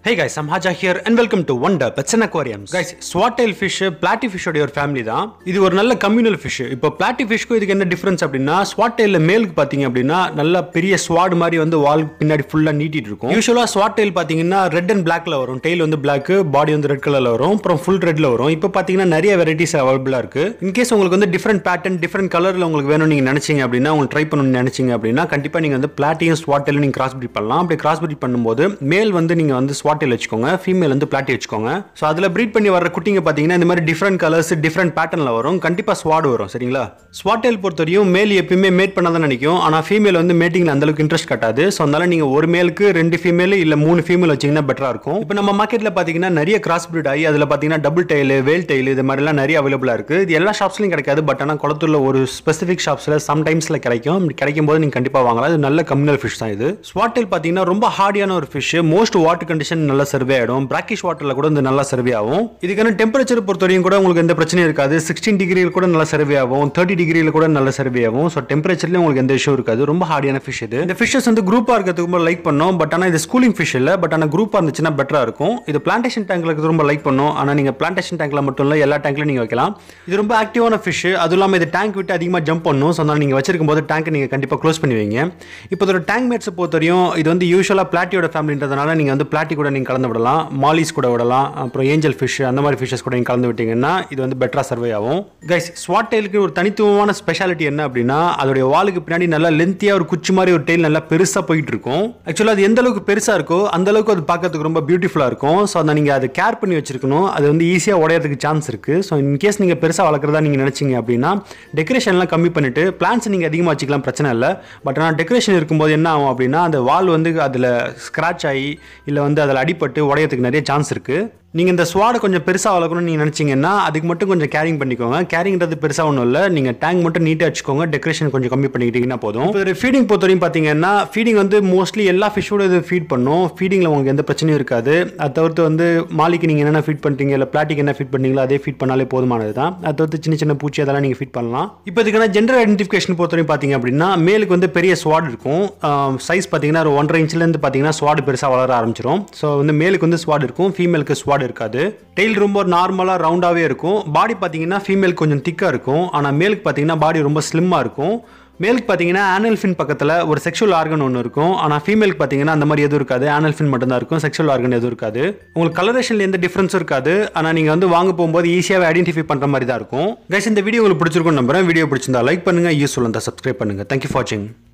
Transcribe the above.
Hey guys, I'm Haja here and welcome to Wonder Pets and Aquariums. Guys, swordtail fish, platy fish உடைய ஒரு family தான் இது ஒரு நல்ல கம்யூனல் ஃபிஷ் இப்போ பிளாட்டி ஃபிஷ்க்கும் இதுக்கு என்ன டிஃபரன்ஸ் அப்படின்னா ஸ்வாட்டெயில மேலுக்கு பார்த்தீங்க அப்படின்னா நல்ல பெரிய ஸ்வாட் மாதிரி வந்து வால் பின்னாடி ஃபுல்லாக நீட்டிட்டு இருக்கும் யூஸ்வலாக ஸ்வாட்டெயில் பார்த்தீங்கன்னா ரெட் அண்ட் பிளாக்ல வரும் டெய்ல் வந்து பிளாக் பாடி வந்து ரெட் கலர்ல வரும் அப்புறம் ஃபுல் ரெட்ல வரும் இப்போ பார்த்தீங்கன்னா நிறைய வெரைட்டிஸ் அவைலபிளாக இருக்கு இன்கேஸ் உங்களுக்கு வந்து டிஃப்ரெண்ட் பேட்டர்ன் டிஃப்ரெண்ட் கலர்ல உங்களுக்கு வேணும் நீங்க நினைச்சீங்க அப்படின்னா உங்களுக்கு ட்ரை பண்ணணும்னு நினைச்சீங்க அப்படின்னா கண்டிப்பா நீங்க வந்து பிளாட்டியும் ஸ்வாட்டெயிலும் நீங்க கிராஸ் பிரீட் பண்ணலாம் அப்படி கிராஸ் பிரீட் பண்ணும்போது மேல் வந்து நீங்க வந்து ஸ்வாட்டெயில் வச்சுக்கோங்க ஃபீமேல் வந்து பிளாட்டி வச்சுக்கோங்க ஸோ அதில் ப்ரீட் பண்ணி வர குட்டிங்க பார்த்தீங்கன்னா இந்த மாதிரி டிஃப்ரெண்ட் கலர்ஸ் டிஃப்ரெண்ட் பேட்டர்னில் வரும் கண்டிப்பாக ஸ்வாட் வரும் சரிங்களா ஸ்வாட்டெயில் பொறுத்தவரையும் மேல் எப்பயுமே மேட் பண்ண தான் நினைக்கும் ஆனால் ஃபீமேல் வந்து மேட்டிங்கில் அந்தளவுக்கு இன்ட்ரெஸ்ட் கட்டாது ஸோ அதனால நீங்கள் ஒரு மேலுக்கு ரெண்டு ஃபீமேல் இல்லை மூணு ஃபீமேல் வச்சிங்கன்னா பெட்டராக இருக்கும் இப்போ நம்ம மார்க்கெட்டில் பார்த்தீங்கன்னா நிறைய கிராஸ் பிரீட் ஆகி அதில் பார்த்தீங்கன்னா டபுள் டெயில் வேல் டெயில் இது மாதிரிலாம் நிறைய அவைலபிளாக இருக்குது இது எல்லா ஷாப்ஸ்லையும் கிடைக்காது பட் ஆனால் குளத்தூரில் ஒரு ஸ்பெசிஃபிக் ஷாப்ஸில் சம்டைம்ஸில் கிடைக்கும் இப்படி கிடைக்கும் போது நீங்கள் கண்டிப்பாக வாங்கலாம் இது நல்ல கம்யூனல் ஃபிஷ் தான் இது ஸ்வாட்டெயில் பார்த்தீங்கன்னா ரொம்ப ஹார்டியான ஒரு ஃபிஷ் மோஸ்ட் வாட்டர் கண்டிஷன் நல்லா சர்வே ஆகிடும் பிராக்கிஷ் வாட்டரில் கூட இந்த நல்லா சர்வே ஆகும் இதுக்கான டெம்பரேச்சர் பொறுத்தவரையும் கூட உங்களுக்கு எந்த பிரச்சனையும் இருக்காது சிக்ஸ்டீன் டிகிரியில் கூட நல்லா சர்வே ஆகும் தேர்ட்டி டிகிரியில் கூட நல்லா சர்வே ஆகும் ஸோ டெம்பரேச்சர்லேயும் உங்களுக்கு எந்த இஷ்யூ இருக்காது ரொம்ப ஹார்டியான ஃபிஷ் இது இந்த ஃபிஷஸ் வந்து குரூப்பாக இருக்கிறதுக்கு ரொம்ப லைக் பண்ணோம் பட் ஆனால் இது ஸ்கூலிங் ஃபிஷ் இல்லை பட் ஆனால் குரூப்பாக இருந்துச்சுன்னா பெட்டராக இருக்கும் இது பிளான்டேஷன் டேங்க்ல இருக்கிறது ரொம்ப லைக் பண்ணும் ஆனால் நீங்கள் பிளான்டேஷன் டேங்க்ல மட்டும் இல்லை எல்லா டேங்க்லையும் நீங்கள் வைக்கலாம் இது ரொம்ப ஆக்டிவான ஃபிஷ் அதுவும் இல்லாமல் இது டேங்க் விட்டு அதிகமாக ஜம்ப் பண்ணும் ஸோ அதனால் நீங்கள் வச்சிருக்கும் போது டேங்க் நீங்கள் கண்டிப்பாக க்ளோஸ் பண்ணி வைங்க இப்போ இதோட டேங்க் மேட்ஸை பொறுத்தவரையும் இது வந்து யூஸ்வலாக பிளாட்டியோட ஃபேமிலின்றதுனால நீங்கள் வந்து பிளாட்டி கூட நீங்கள் கலந்து விடலாம் மாலிஸ் கூட விடலாம் அப்புறம் ஏஞ்சல் ஃபிஷ் அந்த மாதிரி ஃபிஷஸ் கூட நீங்கள் கலந்து விட்டீங்கன்னா இது வந்து பெட்டராக சர்வே ஆகும் கைஸ் ஸ்வாட் டெயிலுக்கு ஒரு தனித்துவமான ஸ்பெஷாலிட்டி என்ன அப்படின்னா அதோடைய வாலுக்கு பின்னாடி நல்லா லென்த்தியாக ஒரு குச்சி மாதிரி ஒரு டெயில் நல்லா பெருசாக போயிட்டு இருக்கும் ஆக்சுவலாக அது எந்த அளவுக்கு பெருசாக இருக்கோ அந்த அளவுக்கு அது பார்க்கறதுக்கு ரொம்ப பியூட்டிஃபுல்லாக இருக்கும் ஸோ அதை நீங்கள் அதை கேர் பண்ணி வச்சிருக்கணும் அது வந்து ஈஸியாக உடையறதுக்கு சான்ஸ் இருக்குது ஸோ இன்கேஸ் நீங்கள் பெருசாக வளர்க்குறதா நீங்கள் நினச்சிங்க அப்படின்னா டெக்கரேஷன்லாம் கம்மி பண்ணிட்டு பிளான்ஸ் நீங்கள் அதிகமாக வச்சுக்கலாம் பிரச்சனை இல்லை பட் ஆனால் டெக்கரேஷன் இருக்கும்போது என்ன ஆகும் அப்படின்னா அந்த வால் வந்து அதில் ஸ்க்ராட்ச் ஆகி இல்லை வந்து அதில் அடிபட்டு உடையறதுக்கு நிறைய சான்ஸ் இருக்குது நீங்கள் இந்த ஸ்வாடை கொஞ்சம் பெருசாக வளர்க்கணும்னு நீங்கள் நினச்சிங்கன்னா அதுக்கு மட்டும் கொஞ்சம் கேரிங் பண்ணிக்கோங்க கேரிங்கிறது பெருசாக ஒன்றும் இல்லை நீங்கள் டேங்க் மட்டும் நீட்டாக வச்சுக்கோங்க டெக்கரேஷன் கொஞ்சம் கம்மி பண்ணிக்கிட்டீங்கன்னா போதும் இப்போ ஃபீடிங் பொறுத்தவரையும் பார்த்தீங்கன்னா ஃபீடிங் வந்து மோஸ்ட்லி எல்லா ஃபிஷ்ஷோட இது ஃபீட் பண்ணும் ஃபீடிங்கில் உங்களுக்கு எந்த பிரச்சனையும் இருக்காது அதை தவிர்த்து வந்து மாலிக்கு நீங்கள் என்னென்ன ஃபீட் பண்ணுறீங்க இல்லை பிளாட்டிக்கு என்ன ஃபீட் பண்ணீங்களோ அதே ஃபீட் பண்ணாலே போதுமானது தான் அதை தவிர்த்து சின்ன சின்ன பூச்சி அதெல்லாம் நீங்கள் ஃபீட் பண்ணலாம் இப்போ இதுக்கான ஜெண்டர் ஐடென்டிஃபிகேஷன் பொறுத்தவரையும் பார்த்தீங்க அப்படின்னா மேலுக்கு வந்து பெரிய ஸ்வாட் இருக்கும் சைஸ் பார்த்தீங்கன்னா ஒரு ஒன்றரை இன்ச்லேருந்து பார்த்தீங்கன்னா ஸ்வாட் பெருசாக வளர ஆரம்பிச்சிடும் ஸோ வந்து மேலுக்கு வந்து ஸ்வாட் இருக்கும் ஃபீமேலுக்கு ஸ்வாட் இருக்காது டெய்ல் ரொம்ப நார்மலாக ரவுண்டாகவே இருக்கும் பாடி பார்த்தீங்கன்னா ஃபீமேல் கொஞ்சம் திக்காக இருக்கும் ஆனால் மேலுக்கு பார்த்தீங்கன்னா பாடி ரொம்ப ஸ்லிம்மாக இருக்கும் மேலுக்கு பார்த்தீங்கன்னா ஆனல் ஃபின் பக்கத்தில் ஒரு செக்ஷுவல் ஆர்கன் ஒன்று இருக்கும் ஆனால் ஃபீமேலுக்கு பார்த்தீங்கன்னா அந்த மாதிரி எதுவும் இருக்காது ஆனல் ஃபின் மட்டும்தான் இருக்கும் செக்ஷுவல் ஆர்கன் எதுவும் இருக்காது உங்களுக்கு கலரேஷனில் எந்த டிஃப்ரென்ஸும் இருக்காது ஆனால் நீங்கள் வந்து வாங்க போகும்போது ஈஸியாகவே ஐடென்டிஃபை பண்ணுற மாதிரி தான் இருக்கும் கைஸ் இந்த வீடியோ உங்களுக்கு பிடிச்சிருக்கும் நம்புறேன் வீடியோ பிடிச்சிருந்தா லைக் பண்ணுங்கள் யூஸ்ஃபுல் இருந்தால் சப்ஸ்கிரைப் பண்ணுங்கள் தேங்க்யூ ஃபார் வாட்சிங்